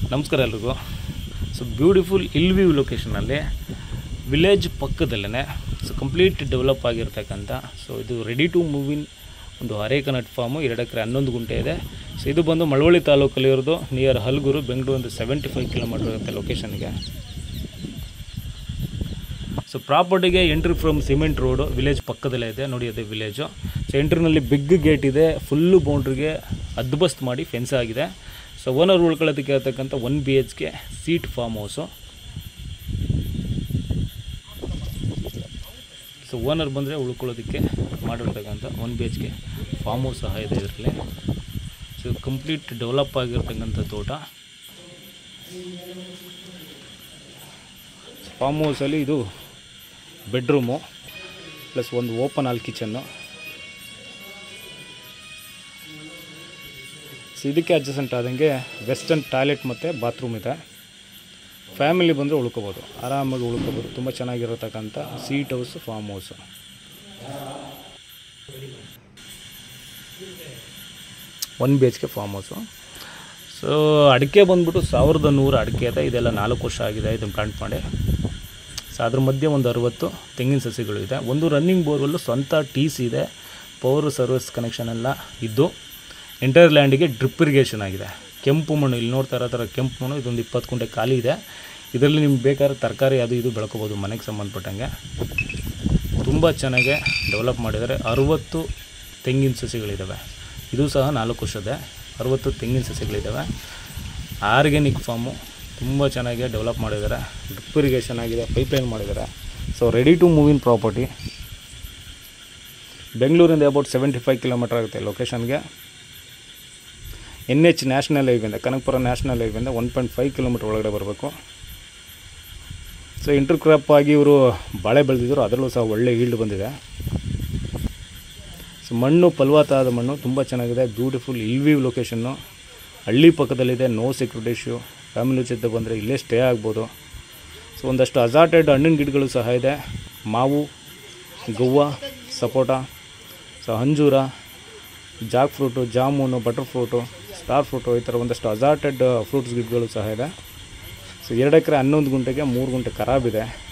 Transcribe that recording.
ನಮಸ್ಕಾರ ಎಲ್ರಿಗೂ so beautiful hill view ಲೊಕೇಶನಲ್ಲಿ ವಿಲೇಜ್ ಪಕ್ಕದಲ್ಲೇ ಸೊ ಕಂಪ್ಲೀಟ್ ಡೆವಲಪ್ ಆಗಿರ್ತಕ್ಕಂಥ ಸೊ ಇದು ರೆಡಿ ಟು ಮೂವಿನ್ ಒಂದು ಅರೇಕನಟ್ ಫಾರ್ಮು ಎರಡು ಎಕರೆ ಹನ್ನೊಂದು ಗುಂಟೆ ಇದೆ ಸೊ ಇದು ಬಂದು ಮಳವಳ್ಳಿ ತಾಲೂಕಲ್ಲಿರೋದು ನಿಯರ್ ಹಲ್ಗೂರು ಬೆಂಗಳೂರು ಒಂದು ಸೆವೆಂಟಿ ಫೈವ್ ಕಿಲೋಮೀಟರ್ ಇರುತ್ತೆ ಲೊಕೇಶನ್ಗೆ ಸೊ ಪ್ರಾಪರ್ಟಿಗೆ entry from cement road village ಪಕ್ಕದಲ್ಲೇ ಇದೆ ನೋಡಿ ಅದೇ ವಿಲೇಜು ಸೊ ಎಂಟ್ರಿನಲ್ಲಿ ಬಿಗ್ ಗೇಟ್ ಇದೆ ಫುಲ್ಲು ಬೌಂಡ್ರಿಗೆ ಅದ್ಬಸ್ತ್ ಮಾಡಿ ಫೆನ್ಸ್ ಆಗಿದೆ ಸೊ ಓನರ್ ಉಳ್ಕೊಳ್ಳೋದಕ್ಕೆ ಇರತಕ್ಕಂಥ ಒನ್ ಬಿ ಎಚ್ಗೆ sheet farm house so owner ಬಂದರೆ ಉಳ್ಕೊಳ್ಳೋದಕ್ಕೆ ಮಾಡಿರ್ತಕ್ಕಂಥ ಒನ್ ಬಿ ಎಚ್ಗೆ ಫಾರ್ಮ್ ಹೌಸ್ ಸಹ ಇದೆ ಇದರಲ್ಲಿ ಸೊ ಕಂಪ್ಲೀಟ್ ಡೆವಲಪ್ ಆಗಿರ್ತಕ್ಕಂಥ ತೋಟ ಫಾರ್ಮ್ ಹೌಸಲ್ಲಿ ಇದು ಬೆಡ್ರೂಮು ಪ್ಲಸ್ ಒಂದು ಓಪನ್ ಹಾಲ್ ಕಿಚನ್ನು ಸೊ ಇದಕ್ಕೆ ಅಡ್ಜಸೆಂಟ್ ಆದಂಗೆ ವೆಸ್ಟರ್ನ್ ಟಾಯ್ಲೆಟ್ ಮತ್ತು ಬಾತ್ರೂಮ್ ಇದೆ ಫ್ಯಾಮಿಲಿ ಬಂದರೆ ಉಳ್ಕೋಬೋದು ಆರಾಮಾಗಿ ಉಳ್ಕೋಬೋದು ತುಂಬ ಚೆನ್ನಾಗಿರತಕ್ಕಂಥ sheet house farm house one B H K farm house so ಅಡಿಕೆ ಬಂದ್ಬಿಟ್ಟು ಸಾವಿರದ ನೂರು ಅಡಿಕೆ ಇದೆ ಇದೆಲ್ಲ ನಾಲ್ಕು ವರ್ಷ ಆಗಿದೆ ಇದನ್ನು ಪ್ಲಾಂಟ್ ಮಾಡಿ ಸೊ ಅದ್ರ ಮಧ್ಯೆ ಒಂದು ಅರುವತ್ತು ತೆಂಗಿನ ಸಸಿಗಳು ಇದೆ ಒಂದು ರನ್ನಿಂಗ್ ಬೋರ್ವೆಲ್ಲು ಸ್ವಂತ ಟಿ ಸಿ ಇದೆ ಪವರ್ ಸರ್ವಿಸ್ ಕನೆಕ್ಷನ್ ಎಲ್ಲ ಇದ್ದು ಎಂಟೈರ್ ಲ್ಯಾಂಡಿಗೆ ಡ್ರಿಪ್ ಇರಿಗೇಷನ್ ಆಗಿದೆ ಕೆಂಪು ಮಣ್ಣು ಇಲ್ಲಿ ನೋಡ್ತಾ ಇರೋ ಥರ ಕೆಂಪು ಮಣ್ಣು ಇದೊಂದು ಇಪ್ಪತ್ತು ಕುಂಟೆ ಖಾಲಿ ಇದೆ ಇದರಲ್ಲಿ ನಿಮ್ಗೆ ಬೇಕಾದ್ರೆ ತರಕಾರಿ ಅದು ಇದು ಬೆಳ್ಕೊಬೋದು ಮನೆಗೆ ಸಂಬಂಧಪಟ್ಟಂಗೆ ತುಂಬ ಚೆನ್ನಾಗಿ ಡೆವಲಪ್ ಮಾಡಿದ್ದಾರೆ ಅರುವತ್ತು ತೆಂಗಿನ ಸಸಿಗಳಿದ್ದಾವೆ ಇದು ಸಹ ನಾಲ್ಕು ವರ್ಷದೆ ಅರುವತ್ತು ತೆಂಗಿನ ಸಸಿಗಳಿದ್ದಾವೆ ಆರ್ಗ್ಯಾನಿಕ್ ಫಾರ್ಮು ತುಂಬ ಚೆನ್ನಾಗಿ ಡೆವಲಪ್ ಮಾಡಿದ್ದಾರೆ ಡ್ರಿಪ್ ಇರಿಗೇಷನ್ ಆಗಿದೆ ಪೈಪ್ಲೈನ್ ಮಾಡಿದ್ದಾರೆ so ready to move in property ಬೆಂಗಳೂರಿಂದ ಅಬೌಟ್ ಸೆವೆಂಟಿ ಫೈವ್ ಕಿಲೋಮೀಟರ್ ಆಗುತ್ತೆ ಲೊಕೇಶನ್ಗೆ ಎನ್ ಎಚ್ ನ್ಯಾಷನಲ್ ಹೈವೇಂದ ಕನಕಪುರ ನ್ಯಾಷನಲ್ ಹೈವೇಂದ ಒನ್ ಪಾಯಿಂಟ್ ಫೈವ್ ಕಿಲೋಮೀಟರ್ ಒಳಗಡೆ ಬರಬೇಕು ಸೊ ಇಂಟರ್ ಕ್ರಾಪ್ ಆಗಿ ಇವರು ಬಾಳೆ ಬೆಳೆದಿದ್ರು ಅದರಲ್ಲೂ ಸಹ ಒಳ್ಳೆ ಈಲ್ಡ್ ಬಂದಿದೆ ಸೊ ಮಣ್ಣು ಫಲವತ್ತಾದ ಮಣ್ಣು ತುಂಬ ಚೆನ್ನಾಗಿದೆ ಬ್ಯೂಟಿಫುಲ್ ಇಲ್ವಿವ್ ಲೊಕೇಶನ್ನು ಹಳ್ಳಿ ಪಕ್ಕದಲ್ಲಿದೆ ನೋ ಸೆಕ್ಯೂರಿಟಿ ಇಶ್ಯೂ ಫ್ಯಾಮಿಲಿ ಜೊತೆ ಬಂದರೆ ಇಲ್ಲೇ ಸ್ಟೇ ಆಗ್ಬೋದು ಸೊ ಒಂದಷ್ಟು ಅಜಾಟೆಡ್ ಹಣ್ಣಿನ ಗಿಡಗಳು ಸಹ ಇದೆ ಮಾವು ಗವ್ವ ಸಪೋಟ ಸೊ ಅಂಜೂರ jack fruit jamun butter fruit star fruit ಈ ಥರ ಒಂದಷ್ಟು ಅಜಾಟೆಡ್ ಫ್ರೂಟ್ಸ್ ಗಿಡಗಳು ಸಹ ಇದೆ ಸೊ ಎರಡು ಎಕರೆ ಹನ್ನೊಂದು ಗುಂಟೆಗೆ ಮೂರು ಗುಂಟೆ ಖರಾಬ್ ಇದೆ